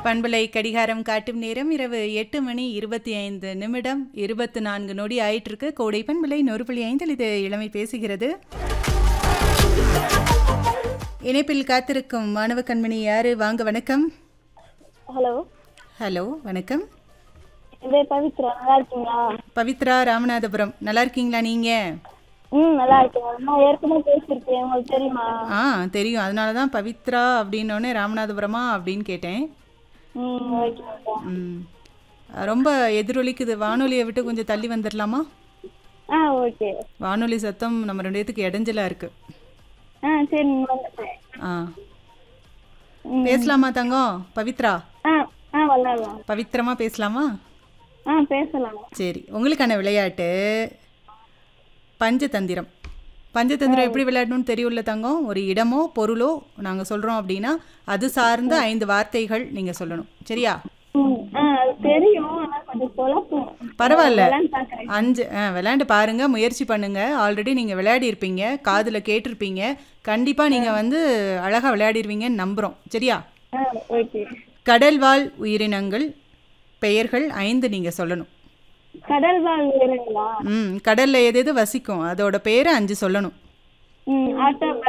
பண்பலை கடிகாரம் காட்டும் நேரம் இரவு எட்டு மணி இருபத்தி ஐந்து நிமிடம் இருபத்தி நான்கு நொடி ஆயிட்டு இருக்கு கோடை பண்பலை நூறு புள்ளி ஐந்தில் இது இளமை பேசுகிறது இணைப்பில் காத்திருக்கும் மாணவ கண்மணி யாரு வாங்க வணக்கம் ஹலோ ஹலோ வணக்கம் என் பேர் பவித்ரா நல்லா இருக்கீங்களா பவித்ரா ராமநாதபுரம் நல்லா இருக்கீங்களா நீங்க ம் நல்லா இருக்கேன் நான் ஏற்கனவே பேசியிருக்கேன் உங்களுக்கு தெரியுமா ஆ தெரியும் அதனால தான் பவித்ரா அப்படின்னோடனே ராமநாதபுரமா அப்படின்னு கேட்டேன் ம் ஓகே ம் ரொம்ப எதிரொலிக்குது வானொலியை விட்டு கொஞ்சம் தள்ளி வந்துடலாமா ஆ ஓகே வானொலி சத்தம் நம்ம ரெண்டு பேத்துக்கு இடைஞ்சலா இருக்கு ஆ சரி நீங்கள் வந்துட்டேன் ஆ பேசலாமா தங்கம் பவித்ரா ஆ ஆ விளாடலாம் பவித்திரமா பேசலாமா ஆ பேசலாம் சரி உங்களுக்கான விளையாட்டு பஞ்சதந்திரம் பஞ்சதந்திரம் எப்படி விளையாடணும்னு தெரியும்ல தங்கம் ஒரு இடமோ பொருளோ நாங்கள் சொல்கிறோம் அப்படின்னா அது சார்ந்த ஐந்து வார்த்தைகள் நீங்கள் சொல்லணும் சரியா ம் ஆ அது தெரியும் ஆனால் கொஞ்சம் குழப்பம் பரவாயில்ல விளாண்டு பார்க்குறேன் அஞ்சு ஆ விளையாண்டு பாருங்க முயற்சி பண்ணுங்க ஆல்ரெடி நீங்கள் விளையாடி இருப்பீங்க காதில் கேட்டிருப்பீங்க கண்டிப்பாக நீங்கள் வந்து அழகாக விளையாடிருவீங்கன்னு நம்புகிறோம் சரியா ஆ ஓகே கடல்வாழ் உயிரினங்கள் பெயர்கள் ஐந்து நீங்கள் சொல்லணும் கடல் வாழ் உயிரினங்களா ம் கடலில் எது எது வசிக்கும் அதோட பேரை அஞ்சு சொல்லணும் ம் ஆட்டோ